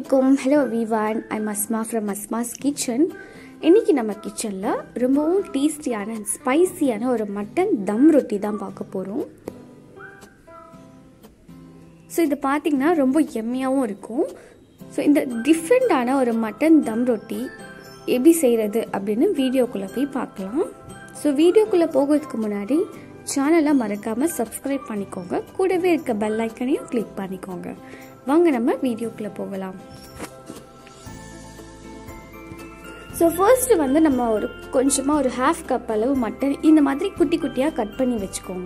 அலைக்கும் ஹலோ விவான் I Masma from Masma's kitchen இன்னைக்கு நம்ம கிச்சனில் ரொம்பவும் டேஸ்டியான ஸ்பைசியான ஒரு மட்டன் தம் ரொட்டி தான் பார்க்க போகிறோம் ஸோ இது பார்த்தீங்கன்னா ரொம்ப எம்மியாகவும் இருக்கும் ஸோ இந்த டிஃப்ரெண்ட்டான ஒரு மட்டன் தம் ரொட்டி எப்படி செய்கிறது அப்படின்னு வீடியோக்குள்ளே போய் பார்க்கலாம் ஸோ வீடியோக்குள்ளே போகிறதுக்கு முன்னாடி சேனலை மறக்காமல் சப்ஸ்கிரைப் பண்ணிக்கோங்க கூடவே இருக்க பெல் ஐக்கனையும் கிளிக் பண்ணிக்கோங்க வாங்க நம்ம வீடியோக்குள்ளே போகலாம் ஸோ ஃபர்ஸ்ட் வந்து நம்ம ஒரு கொஞ்சமாக ஒரு ஹாஃப் கப் அளவு மட்டன் இந்த மாதிரி குட்டி குட்டியாக கட் பண்ணி வச்சுக்கோங்க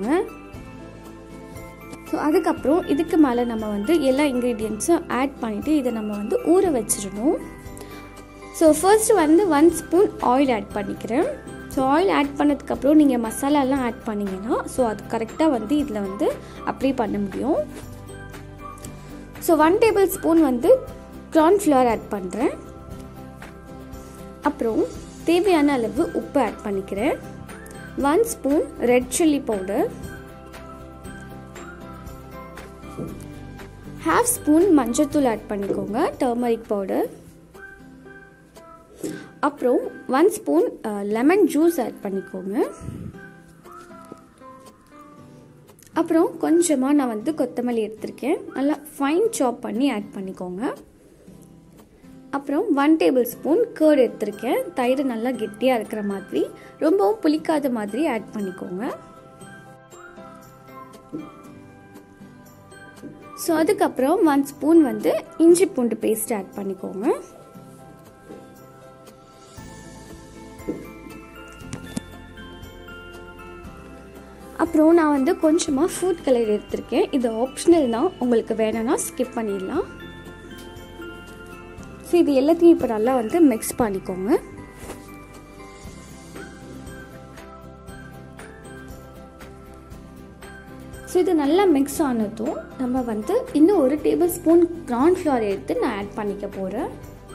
ஸோ அதுக்கப்புறம் இதுக்கு மேலே நம்ம வந்து எல்லா இன்க்ரீடியன்ஸும் ஆட் பண்ணிவிட்டு இதை நம்ம வந்து ஊற வச்சிடணும் ஸோ ஃபர்ஸ்ட் வந்து ஒன் ஸ்பூன் ஆயில் ஆட் பண்ணிக்கிறேன் ஸோ ஆயில் ஆட் பண்ணதுக்கப்புறம் நீங்கள் மசாலாலாம் ஆட் பண்ணிங்கன்னா ஸோ அது கரெக்டாக வந்து இதில் வந்து அப்ளை பண்ண முடியும் ஸோ ஒன் டேபிள் ஸ்பூன் வந்து கார்ன்ஃப்ளவர் ஆட் பண்ணுறேன் அப்புறம் தேவையான அளவு உப்பு ஆட் பண்ணிக்கிறேன் one spoon red chilli powder half spoon மஞ்சத்தூள் ஆட் பண்ணிக்கோங்க டர்மரிக் பவுடர் அப்புறம் one spoon lemon juice add பண்ணிக்கோங்க அப்புறம் கொஞ்சமாக நான் வந்து கொத்தமல்லி எடுத்திருக்கேன் நல்லா ஃபைன் சாப் பண்ணி ஆட் பண்ணிக்கோங்க அப்புறம் ஒன் டேபிள் ஸ்பூன் கேர்டு எடுத்திருக்கேன் தயிர் நல்லா கெட்டியாக இருக்கிற மாதிரி ரொம்பவும் புளிக்காத மாதிரி ஆட் பண்ணிக்கோங்க ஸோ அதுக்கப்புறம் ஒன் ஸ்பூன் வந்து இஞ்சி பூண்டு பேஸ்ட் ஆட் பண்ணிக்கோங்க அப்புறம் நான் வந்து கொஞ்சமாக ஃபுட் கலர் எடுத்திருக்கேன் இது ஆப்ஷனல் தான் உங்களுக்கு வேணும்னா ஸ்கிப் பண்ணிடலாம் ஸோ இது எல்லாத்தையும் இப்போ நல்லா வந்து மிக்ஸ் பண்ணிக்கோங்க ஸோ இது நல்லா மிக்ஸ் ஆனதும் நம்ம வந்து இன்னும் ஒரு டேபிள் ஸ்பூன் கார்ன்ஃப்ளவர் எடுத்து நான் ஆட் பண்ணிக்க போகிறேன்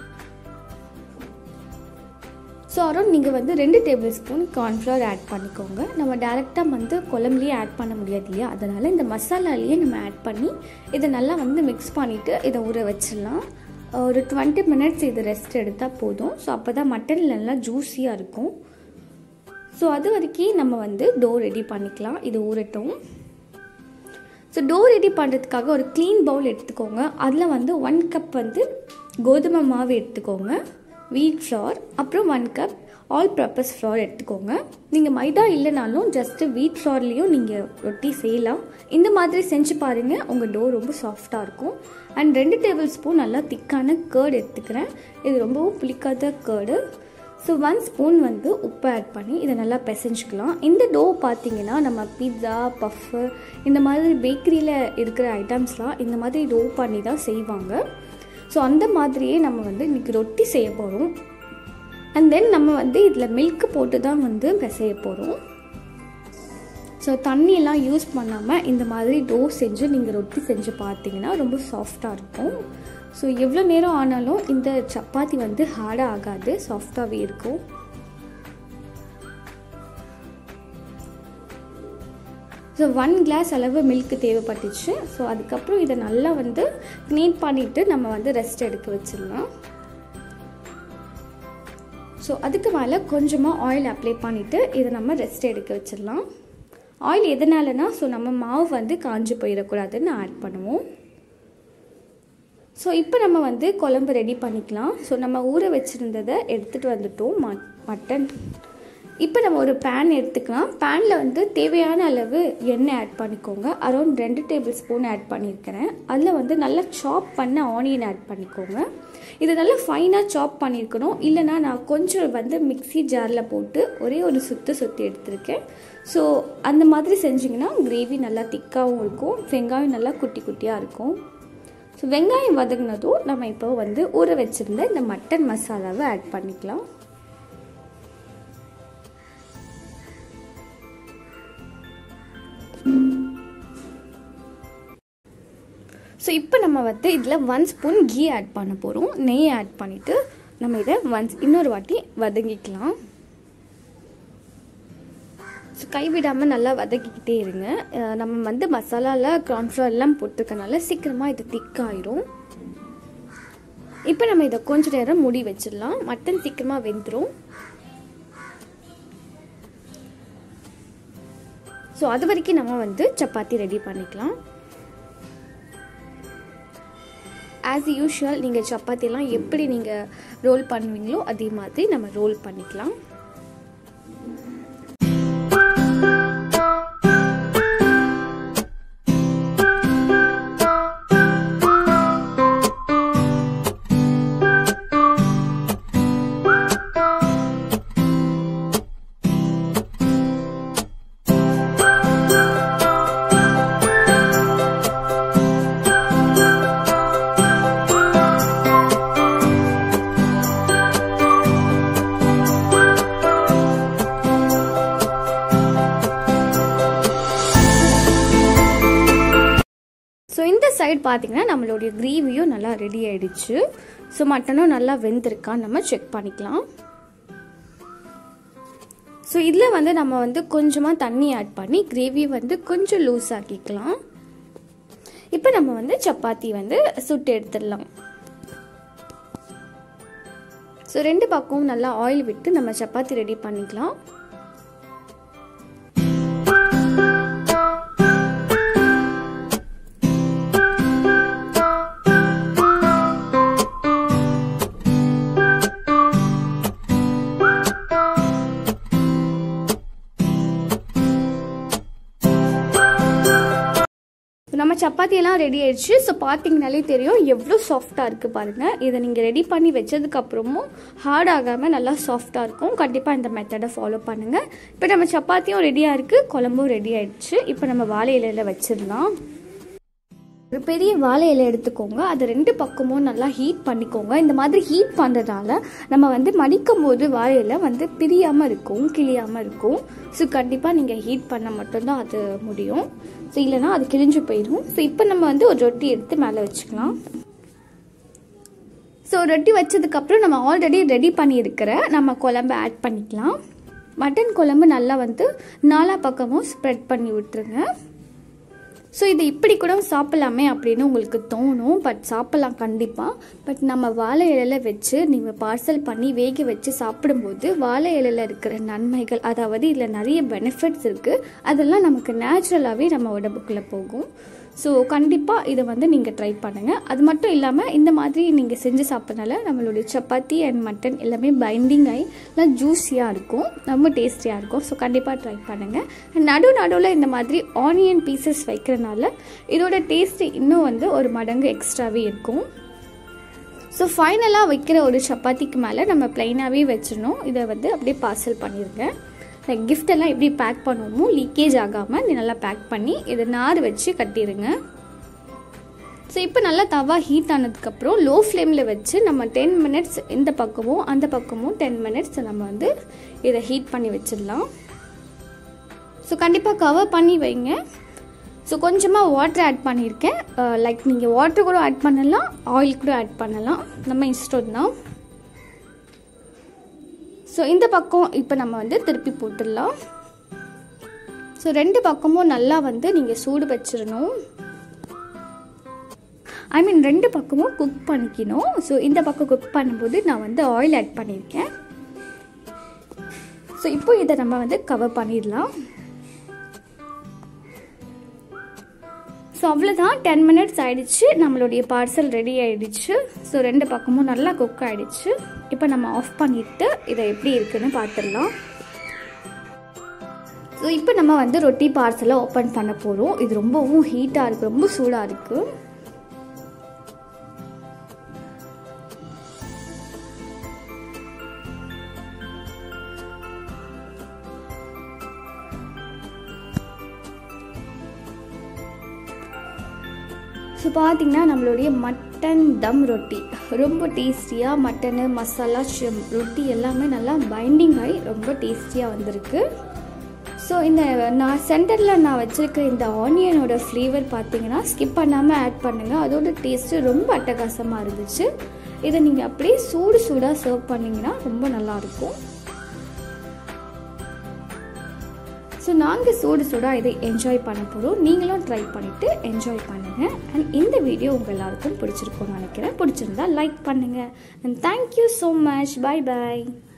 ஸோ அரௌண்ட் நீங்கள் வந்து ரெண்டு டேபிள் ஸ்பூன் கார்ன்ஃப்ளவர் ஆட் பண்ணிக்கோங்க நம்ம டேரெக்டாக வந்து குழம்புலேயே ஆட் பண்ண முடியாது இல்லையா அதனால் இந்த மசாலாலேயே நம்ம ஆட் பண்ணி இதை நல்லா வந்து மிக்ஸ் பண்ணிவிட்டு இதை ஊற வச்சிடலாம் ஒரு டுவெண்ட்டி மினிட்ஸ் இது ரெஸ்ட் எடுத்தால் போதும் ஸோ அப்போ தான் மட்டன் நல்லா ஜூஸியாக இருக்கும் ஸோ அது வரைக்கும் நம்ம வந்து டோ ரெடி பண்ணிக்கலாம் இது ஊறட்டும் ஸோ டோ ரெடி பண்ணுறதுக்காக ஒரு க்ளீன் பவுல் எடுத்துக்கோங்க அதில் வந்து ஒன் கப் வந்து கோதுமை மாவு எடுத்துக்கோங்க வீட் ஃப்ளார் அப்புறம் one cup all purpose flour எடுத்துக்கோங்க நீங்கள் மைதா இல்லைனாலும் ஜஸ்ட்டு வீட் ஃப்ளார்லேயும் நீங்கள் ரொட்டி செய்யலாம் இந்த மாதிரி செஞ்சு பாருங்கள் உங்கள் டோ ரொம்ப சாஃப்டாக இருக்கும் அண்ட் ரெண்டு டேபிள் ஸ்பூன் நல்லா திக்கான கேர்டு எடுத்துக்கிறேன் இது ரொம்பவும் புளிக்காத கேர்டு ஸோ ஒன் ஸ்பூன் வந்து உப்பு ஆட் பண்ணி இதை நல்லா பிசைஞ்சிக்கலாம் இந்த டோ பார்த்தீங்கன்னா நம்ம பீட்சா பஃப்பு இந்த மாதிரி பேக்கரியில் இருக்கிற ஐட்டம்ஸ்லாம் இந்த மாதிரி டோ பண்ணி தான் செய்வாங்க ஸோ அந்த மாதிரியே நம்ம வந்து இன்றைக்கி ரொட்டி செய்ய போகிறோம் அண்ட் தென் நம்ம வந்து இதில் மில்க் போட்டு தான் வந்து பிசைய போகிறோம் ஸோ தண்ணியெல்லாம் யூஸ் பண்ணாமல் இந்த மாதிரி டோ செஞ்சு நீங்கள் ரொட்டி செஞ்சு பார்த்தீங்கன்னா ரொம்ப சாஃப்டாக இருக்கும் ஸோ எவ்வளோ நேரம் ஆனாலும் இந்த சப்பாத்தி வந்து ஹார்டாக ஆகாது சாஃப்டாகவே இருக்கும் ஸோ ஒன் கிளாஸ் அளவு மில்க் தேவைப்பட்டுச்சு ஸோ அதுக்கப்புறம் இதை நல்லா வந்து க்ளீன் பண்ணிவிட்டு நம்ம வந்து ரெஸ்ட் எடுக்க வச்சிடலாம் ஸோ அதுக்கு மேலே கொஞ்சமாக ஆயில் அப்ளை பண்ணிவிட்டு இதை நம்ம ரெஸ்ட் எடுக்க வச்சிடலாம் ஆயில் எதனாலனா ஸோ நம்ம மாவு வந்து காஞ்சு போயிடக்கூடாதுன்னு ஆட் பண்ணுவோம் ஸோ இப்போ நம்ம வந்து குழம்பு ரெடி பண்ணிக்கலாம் ஸோ நம்ம ஊற வச்சுருந்ததை எடுத்துகிட்டு வந்துட்டோம் மட் மட்டன் இப்போ நம்ம ஒரு பேன் எடுத்துக்கலாம் பேனில் வந்து தேவையான அளவு எண்ணெய் ஆட் பண்ணிக்கோங்க அரௌண்ட் ரெண்டு டேபிள் ஸ்பூன் ஆட் பண்ணியிருக்கிறேன் அதில் வந்து நல்லா சாப் பண்ண ஆனியன் ஆட் பண்ணிக்கோங்க இது நல்லா ஃபைனாக சாப் பண்ணியிருக்கணும் இல்லைனா நான் கொஞ்சம் வந்து மிக்சி ஜாரில் போட்டு ஒரே ஒரு சுற்று சுற்றி எடுத்திருக்கேன் ஸோ அந்த மாதிரி செஞ்சிங்கன்னா கிரேவி நல்லா திக்காகவும் இருக்கும் வெங்காயம் நல்லா குட்டி குட்டியாக இருக்கும் ஸோ வெங்காயம் வதங்கினதும் நம்ம இப்போ வந்து ஊற வச்சுருந்த இந்த மட்டன் மசாலாவை ஆட் பண்ணிக்கலாம் ஸோ இப்போ நம்ம வந்து இதில் ஒன் ஸ்பூன் கீ ஆட் பண்ண போகிறோம் நெய் ஆட் பண்ணிவிட்டு நம்ம இதை ஒன்ஸ் இன்னொரு வாட்டி வதங்கிக்கலாம் ஸோ கைவிடாமல் நல்லா வதக்கிக்கிட்டே இருங்க நம்ம வந்து மசாலாவில் கார்ன்ஃப்ளவர் எல்லாம் போட்டிருக்கனால சீக்கிரமாக இது திக்காயிரும் இப்போ நம்ம இதை கொஞ்ச நேரம் மூடி வச்சிடலாம் மட்டன் சீக்கிரமாக வெந்துடும் ஸோ அது வரைக்கும் நம்ம வந்து சப்பாத்தி ரெடி பண்ணிக்கலாம் ஆஸ் யூஷுவல் நீங்கள் சப்பாத்திலாம் எப்படி நீங்கள் ரோல் பண்ணுவீங்களோ அதே மாதிரி நம்ம ரோல் பண்ணிக்கலாம் ஸோ இந்த சைடு பார்த்தீங்கன்னா நம்மளுடைய கிரேவியும் நல்லா ரெடி ஆயிடுச்சு ஸோ மட்டனும் நல்லா வெந்திருக்கான்னு நம்ம செக் பண்ணிக்கலாம் ஸோ இதில் வந்து நம்ம வந்து கொஞ்சமாக தண்ணி ஆட் பண்ணி கிரேவி வந்து கொஞ்சம் லூஸ் ஆக்கிக்கலாம் இப்போ நம்ம வந்து சப்பாத்தி வந்து சுட்டு எடுத்துடலாம் ஸோ ரெண்டு பக்கமும் நல்லா ஆயில் விட்டு நம்ம சப்பாத்தி ரெடி பண்ணிக்கலாம் நம்ம சப்பாத்தியெல்லாம் ரெடி ஆயிடுச்சு ஸோ பார்த்தீங்கனாலே தெரியும் எவ்வளோ சாஃப்டாக இருக்குது பாருங்கள் இதை நீங்கள் ரெடி பண்ணி வச்சதுக்கப்புறமும் ஹார்ட் ஆகாமல் நல்லா சாஃப்டாக இருக்கும் கண்டிப்பாக இந்த மெத்தடை ஃபாலோ பண்ணுங்கள் இப்போ நம்ம சப்பாத்தியும் ரெடியாக இருக்குது குழம்பும் ரெடி ஆயிடுச்சு இப்போ நம்ம வாழை இலையில் வச்சிடலாம் ஒரு பெரிய வாழை இலை எடுத்துக்கோங்க அதை ரெண்டு பக்கமும் நல்லா ஹீட் பண்ணிக்கோங்க இந்த மாதிரி ஹீட் பண்ணுறதால நம்ம வந்து மடிக்கும் போது வாழை இலை வந்து பிரியாமல் இருக்கும் கிளியாமல் இருக்கும் ஸோ கண்டிப்பாக நீங்கள் ஹீட் பண்ண மட்டும்தான் அது முடியும் ஸோ இல்லைனா அது கிழிஞ்சு போயிடும் ஸோ இப்போ நம்ம வந்து ஒரு ரொட்டி எடுத்து மேலே வச்சுக்கலாம் ஸோ ரொட்டி வச்சதுக்கப்புறம் நம்ம ஆல்ரெடி ரெடி பண்ணியிருக்கிற நம்ம குழம்பு ஆட் பண்ணிக்கலாம் மட்டன் குழம்பு நல்லா வந்து நாலா பக்கமும் ஸ்ப்ரெட் பண்ணி விட்டுருங்க ஸோ இது இப்படி கூட சாப்பிட்லாமே அப்படின்னு உங்களுக்கு தோணும் பட் சாப்பிட்லாம் கண்டிப்பாக பட் நம்ம வாழை இலையில வச்சு நீங்கள் பார்சல் பண்ணி வேக வச்சு சாப்பிடும்போது வாழை இலையில இருக்கிற நன்மைகள் அதாவது இதில் நிறைய பெனிஃபிட்ஸ் இருக்குது அதெல்லாம் நமக்கு நேச்சுரலாகவே நம்ம உடம்புக்குள்ளே போகும் ஸோ கண்டிப்பாக இதை வந்து நீங்கள் ட்ரை பண்ணுங்கள் அது மட்டும் இல்லாமல் இந்த மாதிரி நீங்கள் செஞ்சு சாப்பிட்றனால நம்மளுடைய சப்பாத்தி அண்ட் மட்டன் எல்லாமே பைண்டிங் ஆகி நல்லா ஜூஸியாக இருக்கும் ரொம்ப டேஸ்டியாக இருக்கும் ஸோ கண்டிப்பாக ட்ரை பண்ணுங்கள் நடு நடுவில் இந்த மாதிரி ஆனியன் பீசஸ் வைக்கிறனால இதோட டேஸ்ட்டு இன்னும் வந்து ஒரு மடங்கு எக்ஸ்ட்ராவே இருக்கும் ஸோ ஃபைனலாக வைக்கிற ஒரு சப்பாத்திக்கு மேலே நம்ம ப்ளைனாகவே வச்சிடணும் இதை வந்து அப்படியே பார்சல் பண்ணிடுங்க லைக் gift எல்லாம் எப்படி பேக் பண்ணுவோமோ லீக்கேஜ் ஆகாமல் இது நல்லா பேக் பண்ணி இதை நார் வச்சு கட்டிடுங்க ஸோ இப்போ நல்லா தவா ஹீட் ஆனதுக்கப்புறம் லோ ஃப்ளேமில் வச்சு நம்ம டென் மினிட்ஸ் இந்த பக்கமும் அந்த பக்கமும் டென் மினிட்ஸ் நம்ம வந்து இதை ஹீட் பண்ணி வச்சிடலாம் ஸோ கண்டிப்பாக கவர் பண்ணி வைங்க ஸோ கொஞ்சமாக வாட்டர் ஆட் பண்ணியிருக்கேன் லைக் நீங்கள் வாட்டர் கூட ஆட் பண்ணலாம் ஆயில் கூட ஆட் பண்ணலாம் நம்ம இஷ்டம் தான் ஸோ இந்த பக்கம் இப்போ நம்ம வந்து திருப்பி போட்டுடலாம் ஸோ ரெண்டு பக்கமும் நல்லா வந்து நீங்கள் சூடு வச்சிடணும் ஐ மீன் ரெண்டு பக்கமும் குக் பண்ணிக்கணும் ஸோ இந்த பக்கம் குக் பண்ணும்போது நான் வந்து ஆயில் ஆட் பண்ணியிருக்கேன் ஸோ இப்போ இதை நம்ம வந்து கவர் பண்ணிடலாம் ஸோ அவ்வளோதான் டென் மினிட்ஸ் ஆயிடுச்சு நம்மளுடைய பார்சல் ரெடி ஆயிடுச்சு ஸோ ரெண்டு பக்கமும் நல்லா குக் ஆயிடுச்சு இப்போ நம்ம ஆஃப் பண்ணிட்டு இதை எப்படி இருக்குன்னு பார்த்துடலாம் ஸோ இப்போ நம்ம வந்து ரொட்டி பார்சலை ஓப்பன் பண்ண போகிறோம் இது ரொம்பவும் ஹீட்டாக இருக்குது ரொம்ப சூடாக இருக்குது ஸோ பார்த்தீங்கன்னா நம்மளுடைய மட்டன் தம் ரொட்டி ரொம்ப டேஸ்டியாக மட்டனு மசாலா ஷிம் ரொட்டி எல்லாமே நல்லா பைண்டிங் ஆகி ரொம்ப டேஸ்டியாக வந்திருக்கு ஸோ இந்த நான் சென்டரில் நான் வச்சுருக்க இந்த ஆனியனோட ஃப்ளேவர் பார்த்தீங்கன்னா ஸ்கிப் பண்ணாமல் ஆட் பண்ணுங்கள் அதோட டேஸ்ட்டு ரொம்ப அட்டகாசமாக இருந்துச்சு இதை நீங்கள் அப்படியே சூடு சூடாக சர்வ் பண்ணிங்கன்னா ரொம்ப நல்லாயிருக்கும் ஸோ நாங்கள் சூடு சூடாக இதை என்ஜாய் பண்ண போகிறோம் நீங்களும் ட்ரை பண்ணிவிட்டு என்ஜாய் பண்ணுங்கள் அண்ட் இந்த வீடியோ உங்கள் எல்லாருக்கும் பிடிச்சிருக்கும்னு நினைக்கிறேன் பிடிச்சிருந்தா லைக் பண்ணுங்கள் and thank you so much bye bye